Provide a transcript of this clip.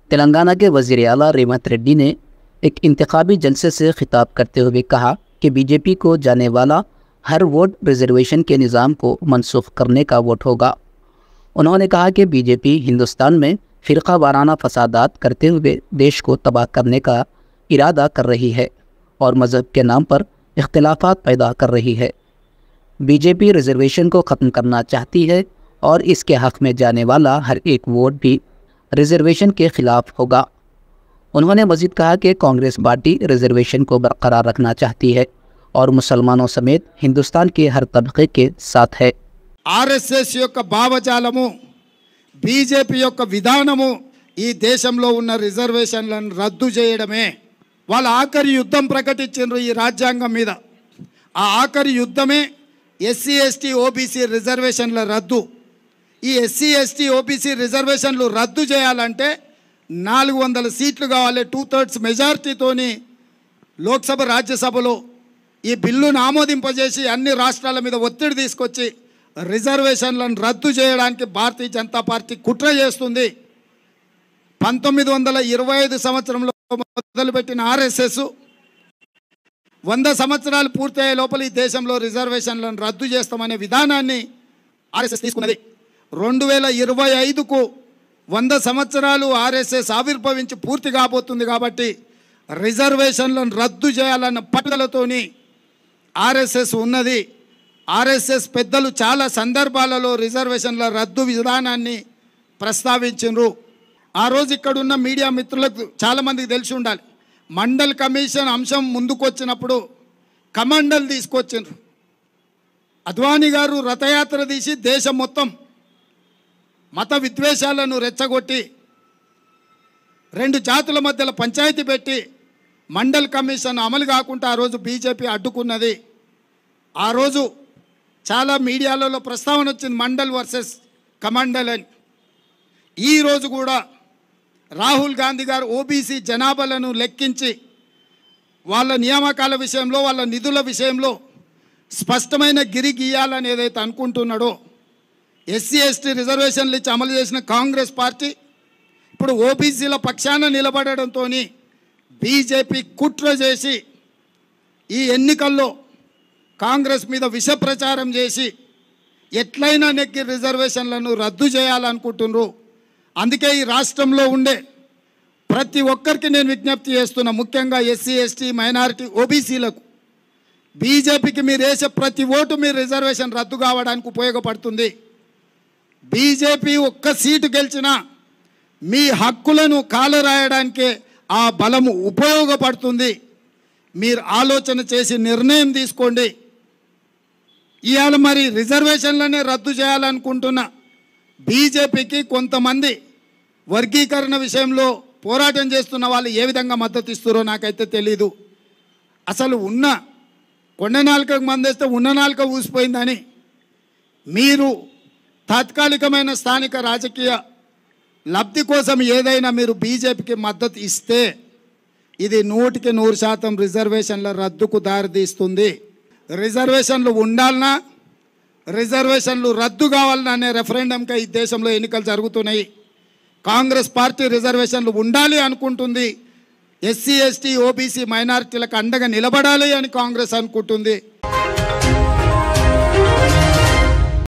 तेलंगाना के वजीर अला रेवंत रेड्डी ने एक इंतखाबी जलसे से खिताब करते हुए कहा कि बीजेपी को जाने वाला हर वोट रिजर्वेशन के निज़ाम को मनसूख करने का वोट होगा उन्होंने कहा कि बीजेपी हिंदुस्तान में फ़िरका वाराना फसादात करते हुए देश को तबाह करने का इरादा कर रही है और मज़हब के नाम पर इख्तलाफात पैदा कर रही है बीजेपी रिजर्वेशन को ख़त्म करना चाहती है और इसके हक़ में जाने वाला हर एक वोट भी रिजर्वेशन के ख़िलाफ़ होगा उन्होंने मज़ीद कहा कि कांग्रेस पार्टी रिजर्वेशन को बरकरार रखना चाहती है और मुसलमानों समेत हिंदुस्तान के हर तबके के साथ है ఆర్ఎస్ఎస్ యొక్క భావజాలము బీజేపీ యొక్క విధానము ఈ దేశంలో ఉన్న రిజర్వేషన్లను రద్దు చేయడమే వాళ్ళ ఆఖరి యుద్ధం ప్రకటించారు ఈ రాజ్యాంగం మీద ఆ ఆఖరి యుద్ధమే ఎస్సీ ఎస్టీ ఓబీసీ రిజర్వేషన్ల రద్దు ఈ ఎస్సీ ఎస్టీ ఓబీసీ రిజర్వేషన్లు రద్దు చేయాలంటే నాలుగు వందల సీట్లు కావాలి టూ థర్డ్స్ మెజారిటీతోని లోక్సభ రాజ్యసభలో ఈ బిల్లును ఆమోదింపజేసి అన్ని రాష్ట్రాల మీద ఒత్తిడి తీసుకొచ్చి రిజర్వేషన్లను రద్దు చేయడానికి భారతీయ జనతా పార్టీ కుట్ర చేస్తుంది పంతొమ్మిది వందల ఇరవై ఐదు సంవత్సరంలో మొదలుపెట్టిన ఆర్ఎస్ఎస్ వంద సంవత్సరాలు పూర్తయ్యే లోపల ఈ దేశంలో రిజర్వేషన్లను రద్దు చేస్తామనే విధానాన్ని ఆర్ఎస్ఎస్ తీసుకున్నది రెండు వేల ఇరవై ఐదుకు వంద సంవత్సరాలు ఆర్ఎస్ఎస్ ఆవిర్భవించి పూర్తి కాబోతుంది కాబట్టి రిజర్వేషన్లను రద్దు చేయాలన్న పట్టుదలతోని ఆర్ఎస్ఎస్ ఉన్నది ఆర్ఎస్ఎస్ పెద్దలు చాలా సందర్భాలలో రిజర్వేషన్ల రద్దు విధానాన్ని ప్రస్తావించారు ఆ రోజు ఇక్కడ ఉన్న మీడియా మిత్రులకు చాలామందికి తెలిసి ఉండాలి మండల్ కమిషన్ అంశం ముందుకొచ్చినప్పుడు కమండల్ తీసుకొచ్చిండ్రు అద్వానీ గారు రథయాత్ర తీసి దేశం మొత్తం మత విద్వేషాలను రెచ్చగొట్టి రెండు జాతుల మధ్యలో పంచాయతీ పెట్టి మండల్ కమిషన్ అమలు కాకుండా ఆ రోజు బీజేపీ అడ్డుకున్నది ఆ రోజు చాలా మీడియాలలో ప్రస్తావన వచ్చింది మండల్ వర్సెస్ కమండల్ అని ఈరోజు కూడా రాహుల్ గాంధీ గారు ఓబీసీ జనాభాలను లెక్కించి వాళ్ళ నియామకాల విషయంలో వాళ్ళ నిధుల విషయంలో స్పష్టమైన గిరి గీయాలని ఏదైతే అనుకుంటున్నాడో ఎస్సీ ఎస్టీ రిజర్వేషన్లు ఇచ్చి అమలు చేసిన కాంగ్రెస్ పార్టీ ఇప్పుడు ఓబీసీల పక్షాన నిలబడడంతో బీజేపీ కుట్ర చేసి ఈ ఎన్నికల్లో కాంగ్రెస్ మీద విష ప్రచారం చేసి ఎట్లయినా నెక్కి రిజర్వేషన్లను రద్దు చేయాలనుకుంటున్నారు అందుకే ఈ రాష్ట్రంలో ఉండే ప్రతి ఒక్కరికి నేను విజ్ఞప్తి చేస్తున్నా ముఖ్యంగా ఎస్సీ ఎస్టీ మైనారిటీ ఓబీసీలకు బీజేపీకి మీరు వేసే ప్రతి ఓటు మీ రిజర్వేషన్ రద్దు కావడానికి ఉపయోగపడుతుంది బీజేపీ ఒక్క సీటు గెలిచినా మీ హక్కులను కాలరాయడానికే ఆ బలము ఉపయోగపడుతుంది మీరు ఆలోచన చేసి నిర్ణయం తీసుకోండి ఇవాళ మరి రిజర్వేషన్లనే రద్దు చేయాలనుకుంటున్న బీజేపీకి కొంతమంది వర్గీకరణ విషయంలో పోరాటం చేస్తున్న వాళ్ళు ఏ విధంగా మద్దతు ఇస్తారో నాకైతే తెలీదు అసలు ఉన్న కొండ నాలుకకు మందేస్తే ఉన్న నాలుక ఊసిపోయిందని మీరు తాత్కాలికమైన స్థానిక రాజకీయ లబ్ధి కోసం ఏదైనా మీరు బీజేపీకి మద్దతు ఇస్తే ఇది నూటికి నూరు శాతం రిజర్వేషన్ల రద్దుకు దారితీస్తుంది రిజర్వేషన్లు ఉండాలన్నా రిజర్వేషన్లు రద్దు కావాలన్నా అనే రెఫరెండంకి ఈ దేశంలో ఎన్నికలు జరుగుతున్నాయి కాంగ్రెస్ పార్టీ రిజర్వేషన్లు ఉండాలి అనుకుంటుంది ఎస్సీ ఎస్టీ ఓబీసీ మైనారిటీలకు అండగా నిలబడాలి అని కాంగ్రెస్ అనుకుంటుంది